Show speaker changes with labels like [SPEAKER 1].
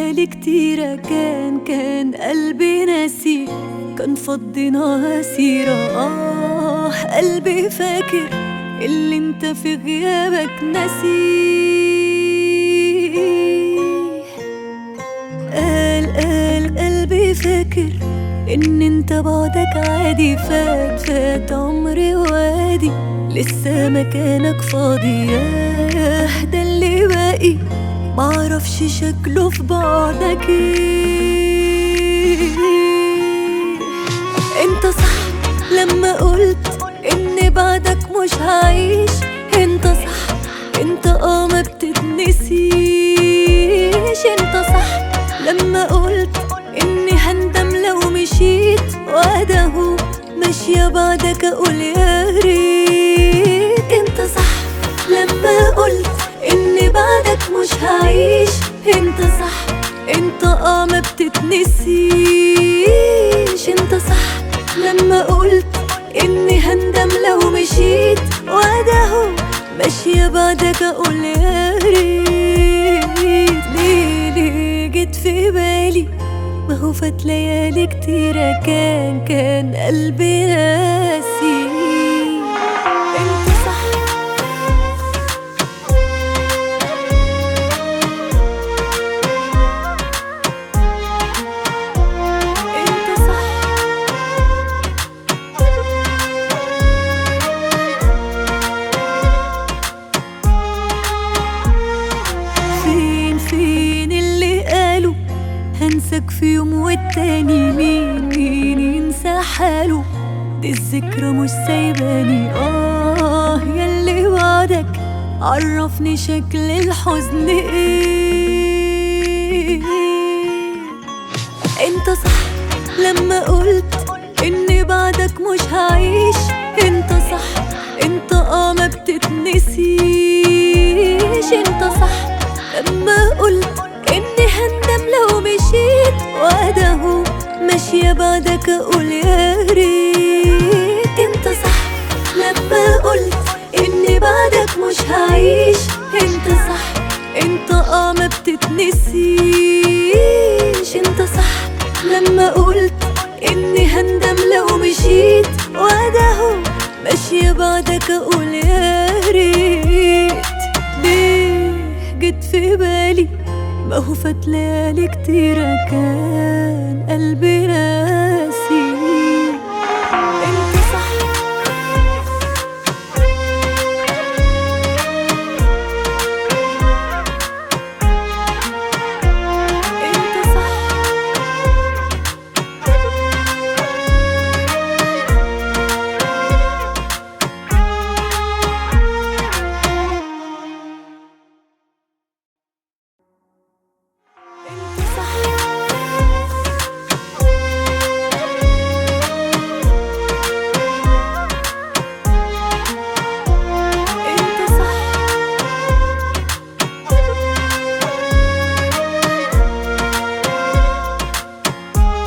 [SPEAKER 1] ليالي كتيرة كان كان قلبي ناسي كان فضينا سيرة آه قلبي فاكر اللي انت في غيابك ناسيه قال قال قلبي فاكر ان انت بعدك عادي فات فات عمري وادي لسه مكانك فاضي ياه ده اللي باقي معرفش شكله في بعدك ايه انت صح لما قلت ان بعدك مش هعيش انت صح انت اه ما بتتنسيش انت صح لما قلت اني هندم لو مشيت وادهو ماشية بعدك اقول يا ريت انت صح لما قلت اني بعدك مش هعيش انت صح انت اه ما بتتنسيش انت صح لما قلت اني هندم لو مشيت وادهو ماشية بعدك اقول يا ريت ليه ليه جيت في بالي ما هو فات ليالي كتيرة كان كان قلبي ناسي انت صح انت صح فين فين اللي قالوا هنساك في يوم والتاني مين مين ينسى حاله دي الذكرى مش سايباني اه ياللي وعدك عرفني شكل الحزن ايه انت صح لما قلت اني بعدك مش هعيش انت صح انت اه ما بتتنسيش انت صح لما قلت اني هندم لو مشيت وادهو ماشية بعدك اقول يا ريت انت صح لما قلت اني بعدك مش هعيش انت صح انت اه ما بتتنسيش انت صح لما قلت اني هندم لو مشيت وادهو ماشية بعدك اقول يا ريت ليه جيت في بالي ما هو فات ليالي كتيرة كان قلبي ناسي